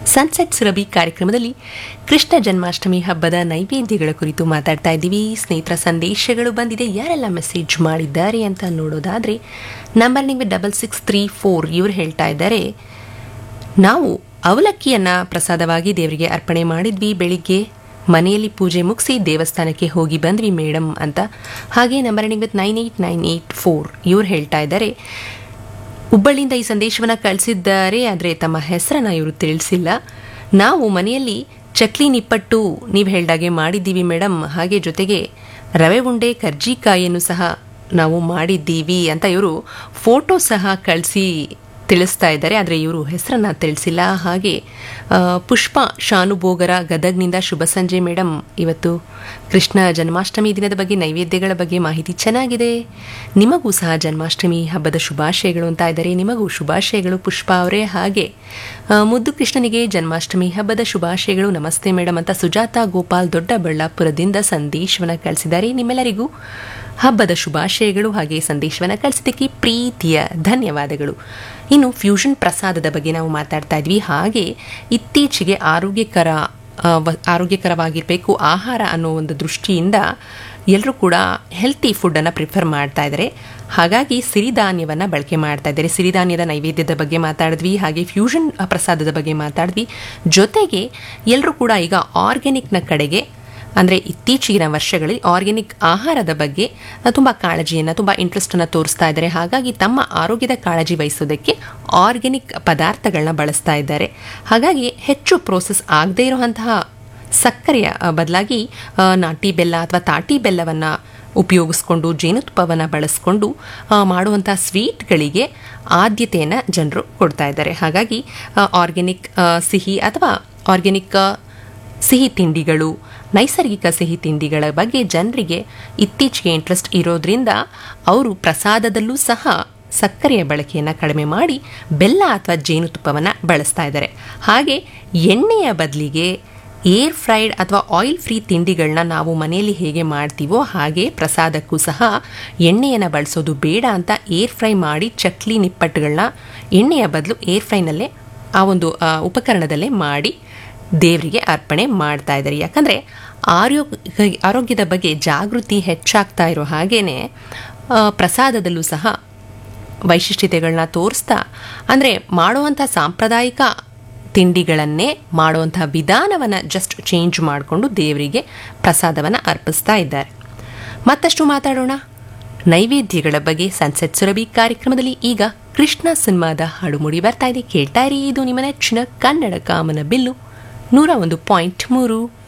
sunset Surabhi ಕಾರ್ಯಕ್ರಮದಲ್ಲಿ ಕೃಷ್ಣ ಜನ್ಮಾಷ್ಟಮಿ ಹಬ್ಬದ ನೈವೇದ್ಯಗಳ ಕುರಿತು ಮಾತಾಡ್ತಾ ಇದ್ದೀವಿ ಸ್ನೇಹಿತರ ಸಂದೇಶಗಳು ಬಂದಿದೆ ಯಾರೆಲ್ಲ ಮೆಸೇಜ್ ಮಾಡಿದ್ದಾರೆ ಅಂತ ನೋಡೋದಾದರೆ ನಂಬರ್ ನಿಮಗೆ ಡಬಲ್ ಸಿಕ್ಸ್ ತ್ರೀ ಫೋರ್ ಇವ್ರು ಹೇಳ್ತಾ ಇದ್ದಾರೆ ನಾವು ಅವಲಕ್ಕಿಯನ್ನು ಪ್ರಸಾದವಾಗಿ ದೇವರಿಗೆ ಅರ್ಪಣೆ ಮಾಡಿದ್ವಿ ಬೆಳಿಗ್ಗೆ ಮನೆಯಲ್ಲಿ ಪೂಜೆ ಮುಗಿಸಿ ದೇವಸ್ಥಾನಕ್ಕೆ ಹೋಗಿ ಬಂದ್ವಿ ಮೇಡಮ್ ಅಂತ ಹಾಗೆ number with nine eight nine eight four ಇವ್ರು ಹೇಳ್ತಾ ಇದ್ದಾರೆ ಹುಬ್ಬಳ್ಳಿಯಿಂದ ಈ ಸಂದೇಶವನ್ನು ಕಳಿಸಿದ್ದಾರೆ ಆದರೆ ತಮ್ಮ ಹೆಸರನ್ನು ಇವರು ತಿಳಿಸಿಲ್ಲ ನಾವು ಮನೆಯಲ್ಲಿ ಚಕ್ಲಿ ನಿಪ್ಪಟ್ಟು ನೀವು ಹೇಳ್ದಾಗೆ ಮಾಡಿದ್ದೀವಿ ಮೇಡಮ್ ಹಾಗೆ ಜೊತೆಗೆ ರವೆ ಉಂಡೆ ಕರ್ಜಿಕಾಯಿಯನ್ನು ಸಹ ನಾವು ಮಾಡಿದ್ದೀವಿ ಅಂತ ಇವರು ಫೋಟೋ ಸಹ ಕಳಿಸಿ ತಿಳಿಸ್ತಾ ಇದ್ದಾರೆ ಆದರೆ ಇವರು ಹೆಸರನ್ನು ತಿಳಿಸಿಲ್ಲ ಹಾಗೆ ಆ, ಪುಷ್ಪ ಶಾನುಭೋಗರ ಗದಗ್ನಿಂದ ಶುಭ ಸಂಜೆ ಮೇಡಮ್ ಇವತ್ತು ಕೃಷ್ಣ ಜನ್ಮಾಷ್ಟಮಿ ದಿನದ ಬಗ್ಗೆ ನೈವೇದ್ಯಗಳ ಬಗ್ಗೆ ಮಾಹಿತಿ ಚೆನ್ನಾಗಿದೆ ನಿಮಗೂ ಸಹ ಜನ್ಮಾಷ್ಟಮಿ ಹಬ್ಬದ ಶುಭಾಶಯಗಳು ಅಂತ ಇದ್ದಾರೆ ನಿಮಗೂ ಶುಭಾಶಯಗಳು ಪುಷ್ಪ ಅವರೇ ಹಾಗೆ ಆ, ಮುದ್ದು ಕೃಷ್ಣನಿಗೆ ಜನ್ಮಾಷ್ಟಮಿ ಹಬ್ಬದ ಶುಭಾಶಯಗಳು ನಮಸ್ತೆ ಮೇಡಮ್ ಅಂತ ಸುಜಾತ ಗೋಪಾಲ್ ದೊಡ್ಡಬಳ್ಳಾಪುರದಿಂದ ಸಂದೇಶವನ್ನು ಕಳಿಸಿದ್ದಾರೆ ನಿಮ್ಮೆಲ್ಲರಿಗೂ ಹಬ್ಬದ ಶುಭಾಶಯಗಳು ಹಾಗೆ ಸಂದೇಶವನ್ನು ಕಳಿಸಿದ್ದಕ್ಕೆ ಪ್ರೀತಿಯ ಧನ್ಯವಾದಗಳು ಇನ್ನು ಫ್ಯೂಷನ್ ಪ್ರಸಾದದ ಬಗ್ಗೆ ನಾವು ಮಾತಾಡ್ತಾ ಇದ್ವಿ ಹಾಗೆ ಇತ್ತೀಚೆಗೆ ಆರೋಗ್ಯಕರ ಆ, ವ- ಆರೋಗ್ಯಕರವಾಗಿರಬೇಕು ಆಹಾರ ಅನ್ನೋ ಒಂದು ದೃಷ್ಟಿಯಿಂದ ಎಲ್ಲರೂ ಕೂಡ ಹೆಲ್ತಿ ಫುಡ್ಡನ್ನು ಪ್ರಿಫರ್ ಮಾಡ್ತಾ ಇದ್ದಾರೆ ಹಾಗಾಗಿ ಸಿರಿಧಾನ್ಯವನ್ನು ಬಳಕೆ ಮಾಡ್ತಾ ಇದ್ದಾರೆ ಸಿರಿಧಾನ್ಯದ ನೈವೇದ್ಯದ ಬಗ್ಗೆ ಮಾತಾಡಿದ್ವಿ ಹಾಗೆ ಫ್ಯೂಷನ್ ಪ್ರಸಾದದ ಬಗ್ಗೆ ಮಾತಾಡಿದ್ವಿ ಜೊತೆಗೆ ಎಲ್ಲರೂ ಕೂಡ ಈಗ ಆರ್ಗ್ಯಾನಿಕ್ನ ಕಡೆಗೆ ಅಂದರೆ ಇತ್ತೀಚಿನ ವರ್ಷಗಳಲ್ಲಿ ಆರ್ಗ್ಯಾನಿಕ್ ಆಹಾರದ ಬಗ್ಗೆ ತುಂಬ ಕಾಳಜಿಯನ್ನು ತುಂಬ ಇಂಟ್ರೆಸ್ಟನ್ನು ತೋರಿಸ್ತಾ ಇದ್ದಾರೆ ಹಾಗಾಗಿ ತಮ್ಮ ಆರೋಗ್ಯದ ಕಾಳಜಿ ವಹಿಸೋದಕ್ಕೆ ಆರ್ಗ್ಯಾನಿಕ್ ಪದಾರ್ಥಗಳನ್ನ ಬಳಸ್ತಾ ಇದ್ದಾರೆ ಹಾಗಾಗಿ ಹೆಚ್ಚು ಪ್ರೋಸೆಸ್ ಆಗದೇ ಇರುವಂತಹ ಸಕ್ಕರೆಯ ಆ, ಬದಲಾಗಿ ಆ, ನಾಟಿ ಬೆಲ್ಲ ಅಥವಾ ತಾಟಿ ಬೆಲ್ಲವನ್ನು ಉಪಯೋಗಿಸ್ಕೊಂಡು ಜೇನುತುಪ್ಪವನ್ನು ಬಳಸ್ಕೊಂಡು ಆ, ಮಾಡುವಂಥ ಸ್ವೀಟ್ಗಳಿಗೆ ಆದ್ಯತೆಯನ್ನು ಜನರು ಕೊಡ್ತಾ ಇದ್ದಾರೆ ಹಾಗಾಗಿ ಆರ್ಗ್ಯಾನಿಕ್ ಸಿಹಿ ಅಥವಾ ಆರ್ಗ್ಯಾನಿಕ್ ಸಿಹಿ ತಿಂಡಿಗಳು ನೈಸರ್ಗಿಕ ಸಿಹಿ ತಿಂಡಿಗಳ ಬಗ್ಗೆ ಜನರಿಗೆ ಇತ್ತೀಚೆಗೆ ಇಂಟ್ರೆಸ್ಟ್ ಇರೋದ್ರಿಂದ ಅವರು ಪ್ರಸಾದದಲ್ಲೂ ಸಹ ಸಕ್ಕರೆಯ ಬಳಕೆಯನ್ನು ಕಡಿಮೆ ಮಾಡಿ ಬೆಲ್ಲ ಅಥವಾ ಜೇನುತುಪ್ಪವನ್ನು ಬಳಸ್ತಾ ಇದ್ದಾರೆ ಹಾಗೆ ಎಣ್ಣೆಯ ಬದಲಿಗೆ ಏರ್ ಫ್ರೈಡ್ ಅಥವಾ ಆಯಿಲ್ ಫ್ರೀ ತಿಂಡಿಗಳನ್ನ ನಾವು ಮನೆಯಲ್ಲಿ ಹೇಗೆ ಮಾಡ್ತೀವೋ ಹಾಗೆ ಪ್ರಸಾದಕ್ಕೂ ಸಹ ಎಣ್ಣೆಯನ್ನು ಬಳಸೋದು ಬೇಡ ಅಂತ ಏರ್ ಫ್ರೈ ಮಾಡಿ ಚಕ್ಲಿ ನಿಪ್ಪಟ್ಟುಗಳನ್ನ ಎಣ್ಣೆಯ ಬದಲು ಏರ್ ಫ್ರೈನಲ್ಲೇ ಆ ಒಂದು ಆ, ಉಪಕರಣದಲ್ಲೇ ಮಾಡಿ ದೇವರಿಗೆ ಅರ್ಪಣೆ ಮಾಡ್ತಾ ಇದ್ದಾರೆ ಯಾಕಂದರೆ ಆರೋಗ್ಯ ಆರೋಗ್ಯದ ಬಗ್ಗೆ ಜಾಗೃತಿ ಹೆಚ್ಚಾಗ್ತಾ ಇರೋ ಹಾಗೇನೆ ಆ, ಪ್ರಸಾದದಲ್ಲೂ ಸಹ ವೈಶಿಷ್ಟ್ಯತೆಗಳನ್ನ ತೋರಿಸ್ತಾ ಅಂದರೆ ಮಾಡುವಂಥ ಸಾಂಪ್ರದಾಯಿಕ ತಿಂಡಿಗಳನ್ನೇ ಮಾಡುವಂಥ ವಿಧಾನವನ್ನು ಜಸ್ಟ್ ಚೇಂಜ್ ಮಾಡಿಕೊಂಡು ದೇವರಿಗೆ ಪ್ರಸಾದವನ್ನು ಅರ್ಪಿಸ್ತಾ ಇದ್ದಾರೆ ಮತ್ತಷ್ಟು ಮಾತಾಡೋಣ ನೈವೇದ್ಯಗಳ ಬಗ್ಗೆ ಸನ್ಸೆಟ್ ಸುರಭಿ ಕಾರ್ಯಕ್ರಮದಲ್ಲಿ ಈಗ ಕೃಷ್ಣ ಸಿನಿಮಾದ ಹಾಡು ಮೂಡಿ ಬರ್ತಾ ಇದೆ ಕೇಳ್ತಾ ಇರಿ ಇದು ನಿಮ್ಮ ನೆಚ್ಚಿನ ಕನ್ನಡ ಕಾಮನ ಬಿಲ್ಲು ನೂರ ಒಂದು ಪಾಯಿಂಟ್ ಮೂರು